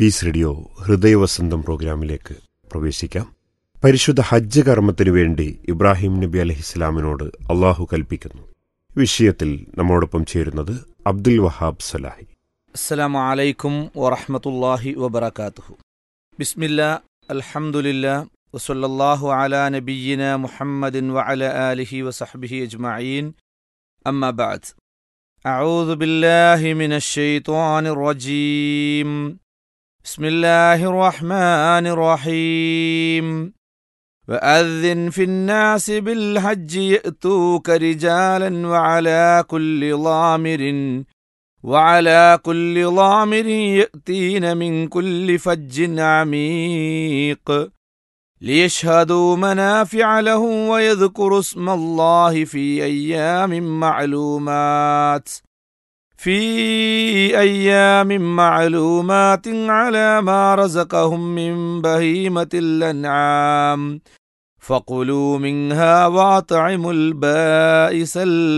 piece radio ഹൃദയവസന്തം പ്രോഗ്രാമിലേക്ക് പ്രവേശിക്കാം പരിശുദ്ധ ഹജ്ജ് കർമ്മത്തിനു വേണ്ടി ഇബ്രാഹിം നബി അലഹിസ്ലാമിനോട് അള്ളാഹു കൽപ്പിക്കുന്നു വിഷയത്തിൽ നമ്മോടൊപ്പം ചേരുന്നത് അബ്ദുൽ വഹാബ് സലാഹി السلام عليكم ورحمة الله وبركاته بسم الله الحمد لله وصلى الله على نبينا محمد وعلى آله وصحبه أجمعين أما بعد أعوذ بالله من الشيطان الرجيم بسم الله الرحمن الرحيم وأذن في الناس بالحج يأتوك رجالا وعلى كل ضامر وعلى كل ضامر يأتين من كل فج عميق ليشهدوا منافع لهم ويذكروا اسم الله في أيام معلومات في أيام معلومات على ما رزقهم من بهيمة الأنعام فقلوا منها واطعموا البائس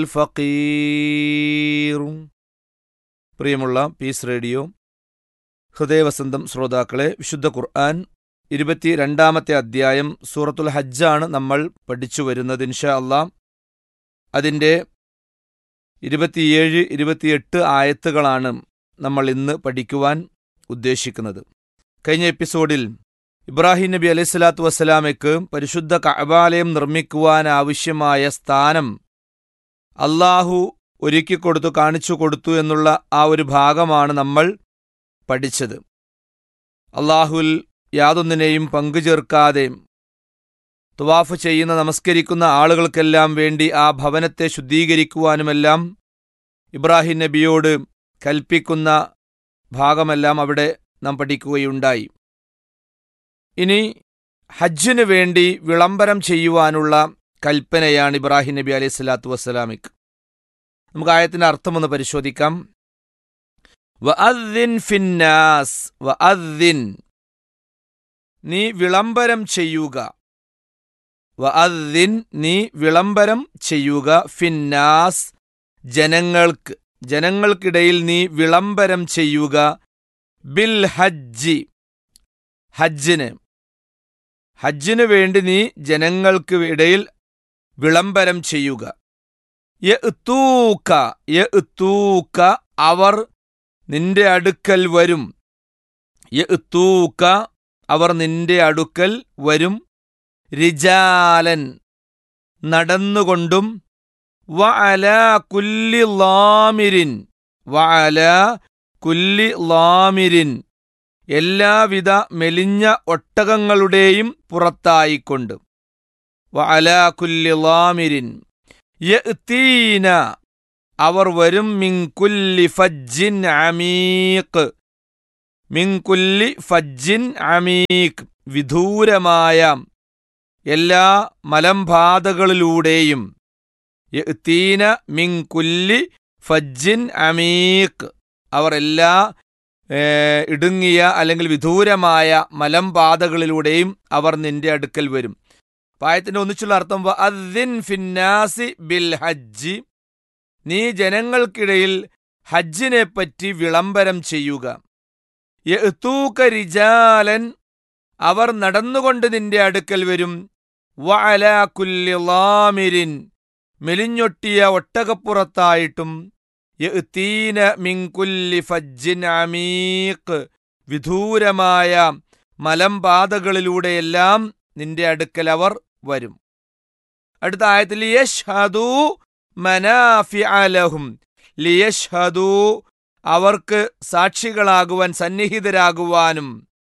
الفقير പ്രിയമുള്ള പീസ് റേഡിയോ ഹൃദയവസന്തം ശ്രോതാക്കളെ വിശുദ്ധ ഖുർആൻ ഇരുപത്തി രണ്ടാമത്തെ അധ്യായം സൂറത്തുൽ ഹജ്ജാണ് നമ്മൾ പഠിച്ചു വരുന്നത് ഇൻഷാ അള്ളാം അതിൻ്റെ ഇരുപത്തിയേഴ് ഇരുപത്തിയെട്ട് ആയത്തുകളാണ് നമ്മൾ ഇന്ന് പഠിക്കുവാൻ ഉദ്ദേശിക്കുന്നത് കഴിഞ്ഞ എപ്പിസോഡിൽ ഇബ്രാഹിം നബി അലൈഹി സ്വലാത്തു വസ്സലാമയ്ക്ക് പരിശുദ്ധ കഅബാലയം നിർമ്മിക്കുവാൻ ആവശ്യമായ സ്ഥാനം അള്ളാഹു ഒരുക്കിക്കൊടുത്തു കാണിച്ചു കൊടുത്തു എന്നുള്ള ആ ഒരു ഭാഗമാണ് നമ്മൾ പഠിച്ചത് അള്ളാഹുൽ യാതൊന്നിനെയും പങ്കുചേർക്കാതെ തുവാഫ് ചെയ്യുന്ന നമസ്കരിക്കുന്ന ആളുകൾക്കെല്ലാം വേണ്ടി ആ ഭവനത്തെ ശുദ്ധീകരിക്കുവാനുമെല്ലാം ഇബ്രാഹിം നബിയോട് കൽപ്പിക്കുന്ന ഭാഗമെല്ലാം അവിടെ നാം പഠിക്കുകയുണ്ടായി ഇനി ഹജ്ജിനു വേണ്ടി വിളംബരം ചെയ്യുവാനുള്ള കൽപ്പനയാണ് ഇബ്രാഹിം നബി അലൈഹി സ്വലാത്തു വസ്സലാമിക്ക് നമുക്ക് ആയത്തിന്റെ അർത്ഥമൊന്ന് പരിശോധിക്കാം വഅദ്ദിൻ ഫിന്നാസ് വഅദ്ദിൻ നീ വിളംബരം ചെയ്യുക വഅദ്ദിൻ നീ വിളംബരം ചെയ്യുക ഫിന്നാസ് ജനങ്ങൾക്ക് ജനങ്ങൾക്കിടയിൽ നീ വിളംബരം ചെയ്യുക ബിൽ ഹജ്ജി ഹജ്ജിന് ഹജ്ജിനു വേണ്ടി നീ ജനങ്ങൾക്ക് ഇടയിൽ വിളംബരം ചെയ്യുക യഅ്തൂക യഅ്തൂക അവർ നിന്റെ അടുക്കൽ വരും യഅ്തൂക അവർ നിന്റെ അടുക്കൽ വരും റിജാലൻ നടന്നുകൊണ്ടും വഅല കുല്ലി ലാമിരിൻ വഅല കുല്ലി ലാമിരിൻ എല്ലാവിധ മെലിഞ്ഞ ഒട്ടകങ്ങളുടെയും പുറത്തായിക്കൊണ്ട് വഅല കുല്ലി ലാമിരിൻ യഅ്തീന അവർ വരും മിൻകുല്ലി ഫജ്ജിൻ അമീഖ് മിൻകുല്ലി ഫജ്ജിൻ അമീഖ് വിദൂരമായ എല്ലാ മലമ്പാതകളിലൂടെയും യഅ്തീന മിൻകുല്ലി ഫജ്ജിൻ അമീഖ് അവർ എല്ലാ ഇടുങ്ങിയ അല്ലെങ്കിൽ വിദൂരമായ മലമ്പാതകളിലൂടെയും അവർ നിന്റെ അടുക്കൽ വരും പായത്തിന്റെ ഒന്നിച്ചുള്ള അർത്ഥം അദ്ദിൻ ഫിന്നാസി ബിൽ ഹജ്ജി നീ ജനങ്ങൾക്കിടയിൽ ഹജ്ജിനെ പറ്റി വിളംബരം ചെയ്യുക യഅ്തൂക റിജാലൻ അവർ നടന്നുകൊണ്ട് നിന്റെ അടുക്കൽ വരും വഅല കുല്ലി ലാമിരിൻ മെലിഞ്ഞൊട്ടിയ ഒട്ടകപ്പുറത്തായിട്ടും യഅ്തീന മിൻ കുല്ലി ഫജ്ജിൻ അമീഖ് വിദൂരമായ മലമ്പാതകളിലൂടെയെല്ലാം നിന്റെ അടുക്കൽ അവർ വരും അടുത്ത ആയത്തിൽ യഷ്ഹദു മനാഫിഅലഹും ലിയഷ്ഹദു അവർക്ക് സാക്ഷികളാകുവാൻ സന്നിഹിതരാകുവാനും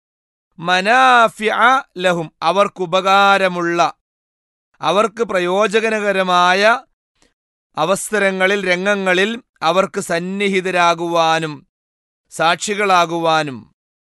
മനാഫിഅ ലഹും അവർക്കുപകാരമുള്ള അവർക്ക് പ്രയോജനകരമായ അവസരങ്ങളിൽ രംഗങ്ങളിൽ അവർക്ക് സന്നിഹിതരാകുവാനും സാക്ഷികളാകുവാനും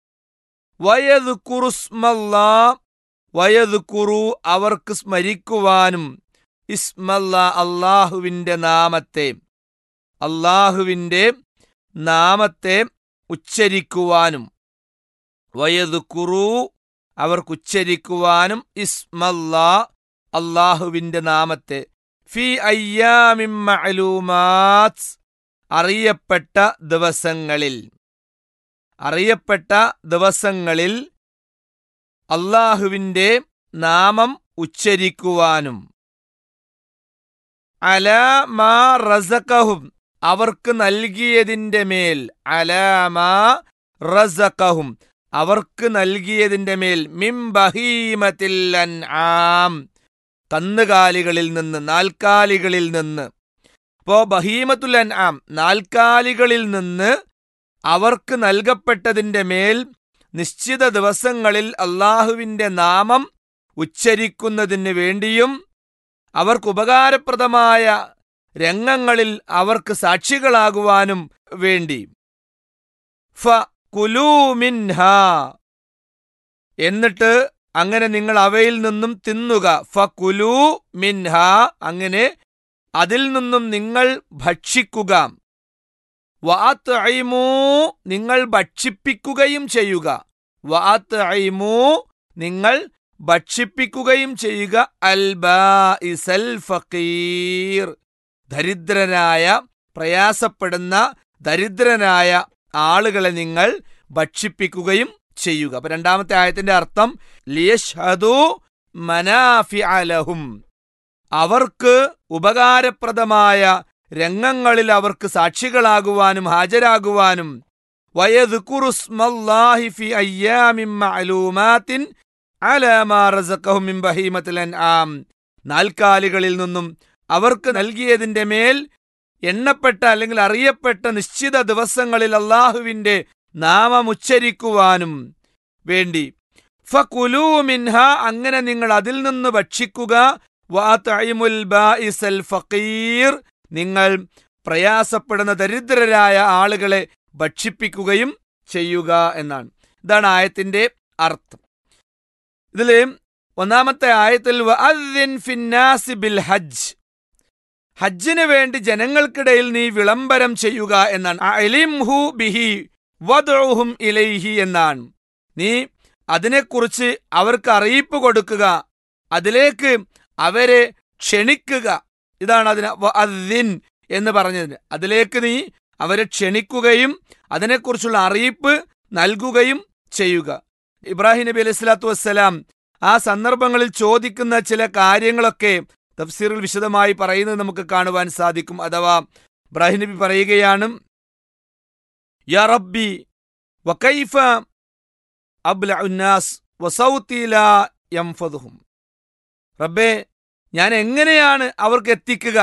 വയതുക്കുറുസ്മല്ലാ വയതുക്കുറു അവർക്ക് സ്മരിക്കുവാനും ഇസ്മല്ല അള്ളാഹുവിൻ്റെ നാമത്തെ അള്ളാഹുവിൻ്റെ നാമത്തെ ഉച്ചരിക്കുവാനും വയതുക്കുറു അവർക്ക് ഉച്ചരിക്കുവാനും ഇസ്മല്ലാ അള്ളാഹുവിൻ്റെ നാമത്തെ ഫി അയ്യാമിൻ മഅലൂമാത്ത് അറിയപ്പെട്ട ദിവസങ്ങളിൽ അറിയപ്പെട്ട ദിവസങ്ങളിൽ അള്ളാഹുവിൻ്റെ നാമം ഉച്ചരിക്കുവാനും അലാമാ റസക്കഹും അവർക്ക് നൽകിയതിൻ്റെ മേൽ അലാമാ റസക്കഹും അവർക്ക് നൽകിയതിൻ്റെ മേൽ മിം ബഹീമത്തിൽ ആം കന്നുകാലികളിൽ നിന്ന് നാൽക്കാലികളിൽ നിന്ന് അപ്പോ ബഹീമത്തുൽ ആം നാൽക്കാലികളിൽ നിന്ന് അവർക്ക് നൽകപ്പെട്ടതിൻ്റെ മേൽ നിശ്ചിത ദിവസങ്ങളിൽ അള്ളാഹുവിൻ്റെ നാമം ഉച്ചരിക്കുന്നതിന് വേണ്ടിയും അവർക്ക് ഉപകാരപ്രദമായ രംഗങ്ങളിൽ അവർക്ക് സാക്ഷികളാകുവാനും വേണ്ടി ഫ കുലൂമിൻഹ എന്നിട്ട് അങ്ങനെ നിങ്ങൾ അവയിൽ നിന്നും തിന്നുക ഫ കുലൂ മിൻഹ അങ്ങനെ അതിൽ നിന്നും നിങ്ങൾ ഭക്ഷിക്കുക വാത്ത് ഐമൂ നിങ്ങൾ ഭക്ഷിപ്പിക്കുകയും ചെയ്യുക വാത്ത് ഐമൂ നിങ്ങൾ ഭക്ഷിപ്പിക്കുകയും ചെയ്യുക അൽബാഇസൽ ഫക്കീർ ദരിദ്രനായ പ്രയാസപ്പെടുന്ന ദരിദ്രനായ ആളുകളെ നിങ്ങൾ ഭക്ഷിപ്പിക്കുകയും ചെയ്യുക അപ്പൊ രണ്ടാമത്തെ ആയത്തിന്റെ അർത്ഥം ലിയഷ്ഹദു മനാഫി അലഹും അവർക്ക് ഉപകാരപ്രദമായ രംഗങ്ങളിൽ അവർക്ക് സാക്ഷികളാകുവാനും ഹാജരാകുവാനും വയദ്കുറുസ്മല്ലാഹി ഫി അയ്യാമിൻ മഅലൂമാത്തിൻ അലാ മാ റസഖഹും മിൻ ബഹീമത്തിൽ അൻആം നാൽക്കാലികളിൽ നിന്നും അവർക്ക് നൽകിയതിന്റെ മേൽ എണ്ണപ്പെട്ട അല്ലെങ്കിൽ അറിയപ്പെട്ട നിശ്ചിത ദിവസങ്ങളിൽ അള്ളാഹുവിന്റെ നാമമുച്ചരിക്കുവാനും വേണ്ടി ഫകുലൂ മിൻഹ അങ്ങനെ നിങ്ങൾ അതിൽ നിന്ന് ഭക്ഷിക്കുക വാതഇമുൽ ബാഇസൽ ഫഖീർ നിങ്ങൾ പ്രയാസപ്പെടുന്ന ദരിദ്രരായ ആളുകളെ ഭക്ഷിപ്പിക്കുകയും ചെയ്യുക എന്നാണ് ഇതാണ് ആയത്തിന്റെ അർത്ഥം ഇതില് ഒന്നാമത്തെ ആയത്തിൽ വഅദ്ദിൻ ഫിന്നാസി ബിൽ ഹജ്ജ് ഹജ്ജിന് വേണ്ടി ജനങ്ങൾക്കിടയിൽ നീ വിളംബരം ചെയ്യുക എന്നാണ് അലിംഹു ബിഹി വദ്ഉഹും ഇലൈഹി എന്നാണ് നീ അതിനെക്കുറിച്ച് അവർക്ക് അറിയിപ്പ് കൊടുക്കുക അതിലേക്ക് അവരെ ക്ഷണിക്കുക ഇതാണ് അതിന് വഅദ്ദിൻ എന്ന് പറഞ്ഞതിന് അതിലേക്ക് നീ അവരെ ക്ഷണിക്കുകയും അതിനെക്കുറിച്ചുള്ള അറിയിപ്പ് നൽകുകയും ചെയ്യുക ഇബ്രാഹിം നബി അലൈഹി സ്വലാത്തു വസ്സലാം ആ സന്ദർഭങ്ങളിൽ ചോദിക്കുന്ന ചില കാര്യങ്ങളൊക്കെ തഫ്സീറിൽ വിശദമായി പറയുന്നത് നമുക്ക് കാണുവാൻ സാധിക്കും അഥവാ ഇബ്രാഹിം നബി പറയുകയാണ് യാ റബ്ബി വകൈഫ അബ്ലഉ ഉന്നാസ് വസൗതി ലാ യംഫദുഹും റബ്ബേ ഞാൻ എങ്ങനെയാണ് അവർക്ക് എത്തിക്കുക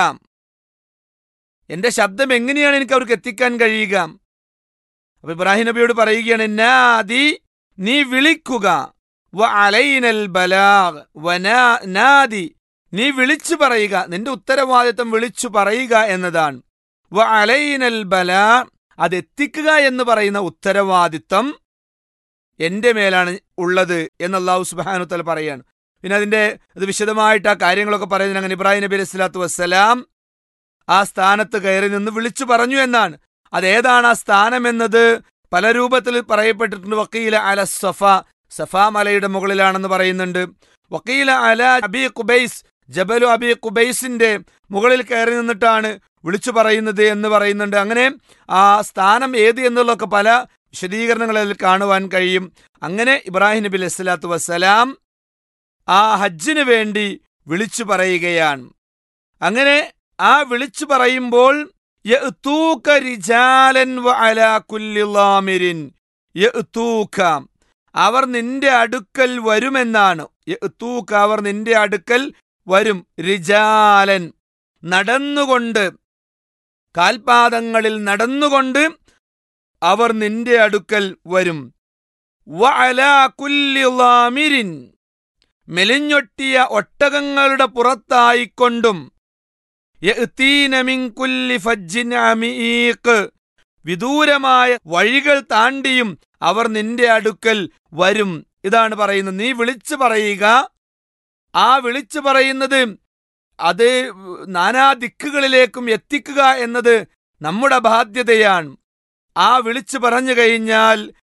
എന്റെ ശബ്ദം എങ്ങനെയാണ് എനിക്ക് അവർക്ക് എത്തിക്കാൻ കഴിയുക അപ്പൊ ഇബ്രാഹിം നബിയോട് പറയുകയാണ് നാദി നീ വിളിക്കുക വ അലൈനൽ ബലാഗ് വനാ നാദി നീ വിളിച്ചു പറയുക നിന്റെ ഉത്തരവാദിത്തം വിളിച്ചു പറയുക എന്നതാണ് വ അലൈനൽ ബലാ അത് എത്തിക്കുക എന്ന് പറയുന്ന ഉത്തരവാദിത്തം എന്റെ മേലാണ് ഉള്ളത് എന്ന് അള്ളാഹു സുബാനു തല പറയാണ് പിന്നെ അതിന്റെ ഇത് വിശദമായിട്ട് ആ കാര്യങ്ങളൊക്കെ പറയുന്നത് അങ്ങനെ ഇബ്രാഹിം നബി അലൈഹി സ്വലാത്തു വസ്സലാം ആ സ്ഥാനത്ത് കയറി നിന്ന് വിളിച്ചു പറഞ്ഞു എന്നാണ് അതേതാണ് ആ സ്ഥാനം എന്നത് പല രൂപത്തിൽ പറയപ്പെട്ടിട്ടുണ്ട് വക്കീല അല സഫ സഫ മലയുടെ മുകളിലാണെന്ന് പറയുന്നുണ്ട് വക്കീല അല അബി കുബൈസ് ജബലു അബി കുബൈസിന്റെ മുകളിൽ കയറി നിന്നിട്ടാണ് വിളിച്ചു പറയുന്നത് എന്ന് പറയുന്നുണ്ട് അങ്ങനെ ആ സ്ഥാനം ഏത് എന്നുള്ളതൊക്കെ പല വിശദീകരണങ്ങളിൽ കാണുവാൻ കഴിയും അങ്ങനെ ഇബ്രാഹിം നബി അലൈഹി സ്വലാത്തു വസ്സലാം ആ ഹജ്ജിന് വേണ്ടി വിളിച്ചു പറയുകയാണ് അങ്ങനെ ആ വിളിച്ചു പറയുമ്പോൾ യഅ്തൂക റിജാലൻ വഅലാ കുല്ലി ളാമിരിൻ യഅ്തൂക അവർ നിന്റെ അടുക്കൽ വരുമെന്നാണ് യഅ്തൂക അവർ നിന്റെ അടുക്കൽ വരും റിജാലൻ നടന്നുകൊണ്ട് കാൽപാദങ്ങളിൽ നടന്നുകൊണ്ട് അവർ നിന്റെ അടുക്കൽ വരും വഅലാ കുല്ലി ളാമിരിൻ മെലിഞ്ഞൊട്ടിയ ഒട്ടകങ്ങളുടെ പുറത്തായിക്കൊണ്ടും യഅ്തീന മിൻ കുല്ലി ഫജ്ജിൻ അമീഖ് വിദൂരമായ വഴികൾ താണ്ടിയും അവർ നിന്റെ അടുക്കൽ വരും ഇതാണ് പറയുന്നത് നീ വിളിച്ചു പറയുക ആ വിളിച്ചു പറയുന്നത് അത് നാനാ ദിക്കുകളിലേക്കും എത്തിക്കുക എന്നത് നമ്മുടെ ബാധ്യതയാണ് ആ വിളിച്ചു പറഞ്ഞു കഴിഞ്ഞാൽ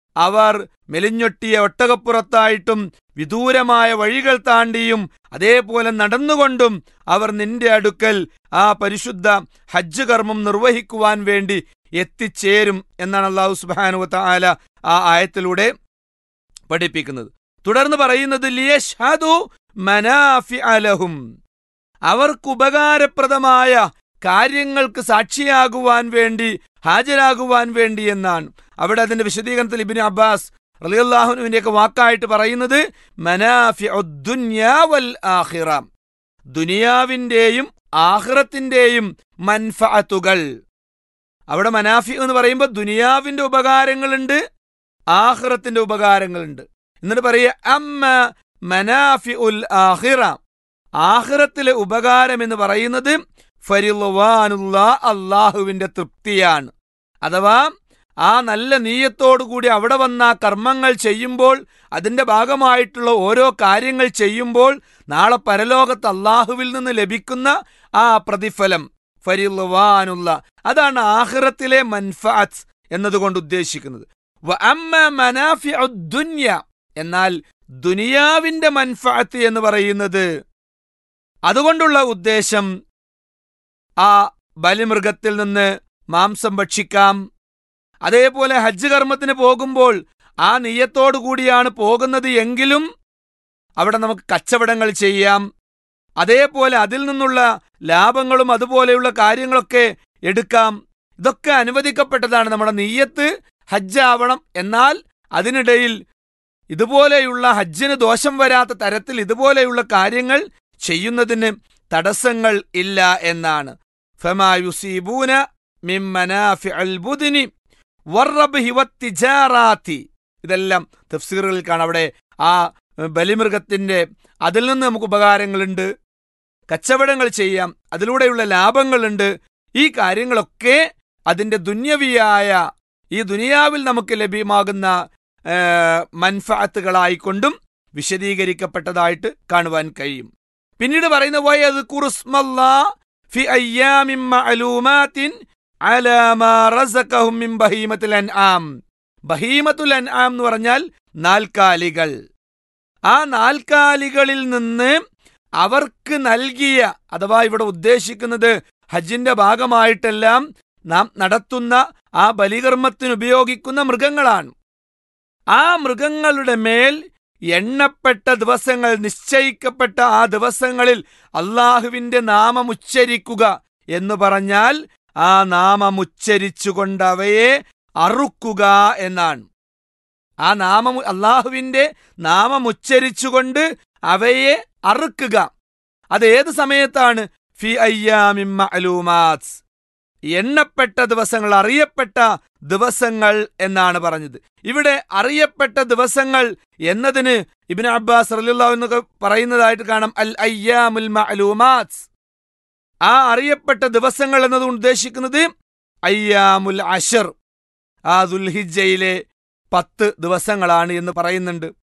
അവർ മെലിഞ്ഞൊട്ടിയ ഒട്ടകപ്പുറത്തായിട്ടും വിദൂരമായ വഴികൾ താണ്ടിയും അതേപോലെ നടന്നുകൊണ്ടും അവർ നിന്റെ അടുക്കൽ ആ പരിശുദ്ധ ഹജ്ജ് കർമ്മം നിർവഹിക്കുവാൻ വേണ്ടി എത്തിച്ചേരും എന്നാണ് അള്ളാഹു സുബാനു താല ആ ആയത്തിലൂടെ പഠിപ്പിക്കുന്നത് തുടർന്ന് പറയുന്നത് ലിയഷ്ഹദു മനാഫി അലഹും അവർക്ക് ഉപകാരപ്രദമായ കാര്യങ്ങൾക്ക് സാക്ഷിയാകുവാൻ വേണ്ടി ഹാജരാകുവാൻ വേണ്ടി എന്നാണ് അവിടെ അതിന്റെ വിശദീകരണത്തിൽ ഇബിന് അബ്ബാസ് റലിയല്ലാഹുനുവിന്റെയൊക്കെ വാക്കായിട്ട് പറയുന്നത് മനാഫി വൽ ആഖിറ ദുനിയാവിന്റെയും ആഖിറത്തിന്റെയും മൻഫഅത്തുകൾ അവിടെ മനാഫി എന്ന് പറയുമ്പോൾ ദുനിയാവിന്റെ ഉപകാരങ്ങളുണ്ട് ആഖിറത്തിന്റെ ഉപകാരങ്ങളുണ്ട് എന്നിട്ട് പറയുക അമ്മ മനാഫി ഉൽ ആഖിറ ആഖിറത്തിലെ ഉപകാരം എന്ന് പറയുന്നത് ഫരിളുവാനുള്ള അള്ളാഹുവിന്റെ തൃപ്തിയാണ് അഥവാ ആ നല്ല നീയത്തോടുകൂടി അവിടെ വന്ന ആ കർമ്മങ്ങൾ ചെയ്യുമ്പോൾ അതിന്റെ ഭാഗമായിട്ടുള്ള ഓരോ കാര്യങ്ങൾ ചെയ്യുമ്പോൾ നാളെ പരലോകത്ത് അള്ളാഹുവിൽ നിന്ന് ലഭിക്കുന്ന ആ പ്രതിഫലം ഫരിളുവാനുള്ള അതാണ് ആഹിറത്തിലെ മൻഫാത്ത് എന്നതുകൊണ്ട് ഉദ്ദേശിക്കുന്നത് വ അമ്മ മനാഫി ദുന്യ എന്നാൽ ദുനിയാവിന്റെ മൻഫാത്ത് എന്ന് പറയുന്നത് അതുകൊണ്ടുള്ള ഉദ്ദേശം ആ ബലിമൃഗത്തിൽ നിന്ന് മാംസം ഭക്ഷിക്കാം അതേപോലെ ഹജ്ജ് കർമ്മത്തിന് പോകുമ്പോൾ ആ നെയ്യത്തോടു കൂടിയാണ് പോകുന്നത് എങ്കിലും അവിടെ നമുക്ക് കച്ചവടങ്ങൾ ചെയ്യാം അതേപോലെ അതിൽ നിന്നുള്ള ലാഭങ്ങളും അതുപോലെയുള്ള കാര്യങ്ങളൊക്കെ എടുക്കാം ഇതൊക്കെ അനുവദിക്കപ്പെട്ടതാണ് നമ്മുടെ നെയ്യത്ത് ഹജ്ജ് ആവണം എന്നാൽ അതിനിടയിൽ ഇതുപോലെയുള്ള ഹജ്ജിന് ദോഷം വരാത്ത തരത്തിൽ ഇതുപോലെയുള്ള കാര്യങ്ങൾ ചെയ്യുന്നതിന് തടസ്സങ്ങൾ ഇല്ല എന്നാണ് ഫമായുസീബൂന മിമ്മനാഫി അൽബുദിനി വർറബ്ഹി വത്തിജാറാത്തി ഇതെല്ലാം തഫ്സീറുകളിൽ കാണാം അവിടെ ആ ബലിമൃഗത്തിന്റെ അതിൽ നിന്ന് നമുക്ക് ഉപകാരങ്ങളുണ്ട് കച്ചവടങ്ങൾ ചെയ്യാം അതിലൂടെയുള്ള ലാഭങ്ങളുണ്ട് ഈ കാര്യങ്ങളൊക്കെ അതിന്റെ ദുന്യവിയായ ഈ ദുനിയാവിൽ നമുക്ക് ലഭ്യമാകുന്ന മൻഫാത്തുകളായിക്കൊണ്ടും വിശദീകരിക്കപ്പെട്ടതായിട്ട് കാണുവാൻ കഴിയും പിന്നീട് പറയുന്ന വയത് കുറുസ്മല്ലാ ഫി അയ്യാമിൻ മഅലൂമാത്തിൻ അലാ മാ റസഖഹും മിൻ ബഹീമത്തുൽ അൻആം ബഹീമത്തുൽ അൻആം എന്ന് പറഞ്ഞാൽ നാൽക്കാലികൾ ആ നാൽക്കാലികളിൽ നിന്ന് അവർക്ക് നൽകിയ അഥവാ ഇവിടെ ഉദ്ദേശിക്കുന്നത് ഹജ്ജിന്റെ ഭാഗമായിട്ടെല്ലാം നാം നടത്തുന്ന ആ ബലികർമ്മത്തിന് ഉപയോഗിക്കുന്ന മൃഗങ്ങളാണ് ആ മൃഗങ്ങളുടെ മേൽ എണ്ണപ്പെട്ട ദിവസങ്ങൾ നിശ്ചയിക്കപ്പെട്ട ആ ദിവസങ്ങളിൽ അള്ളാഹുവിന്റെ നാമം ഉച്ചരിക്കുക എന്ന് പറഞ്ഞാൽ ആ നാമം ഉച്ചരിച്ചുകൊണ്ട് അവയെ അറുക്കുക എന്നാണ് ആ നാമം അള്ളാഹുവിന്റെ നാമം ഉച്ചരിച്ചുകൊണ്ട് അവയെ അറുക്കുക അത് ഏത് സമയത്താണ് ഫി അയ്യാമിൻ മഅലൂമാത്ത് എണ്ണപ്പെട്ട ദിവസങ്ങൾ അറിയപ്പെട്ട ദിവസങ്ങൾ എന്നാണ് പറഞ്ഞത് ഇവിടെ അറിയപ്പെട്ട ദിവസങ്ങൾ എന്നതിന് ഇബിൻ അബ്ബാസ് റലിള്ളാഹു എന്നൊക്കെ പറയുന്നതായിട്ട് കാണാം അൽ അയ്യാമുൽ മഅലൂമാത്ത് ആ അറിയപ്പെട്ട ദിവസങ്ങൾ എന്നത് ഉദ്ദേശിക്കുന്നത് അയ്യാമുൽ അഷർ ആ ദുൽഹിജയിലെ പത്ത് ദിവസങ്ങളാണ് എന്ന് പറയുന്നുണ്ട്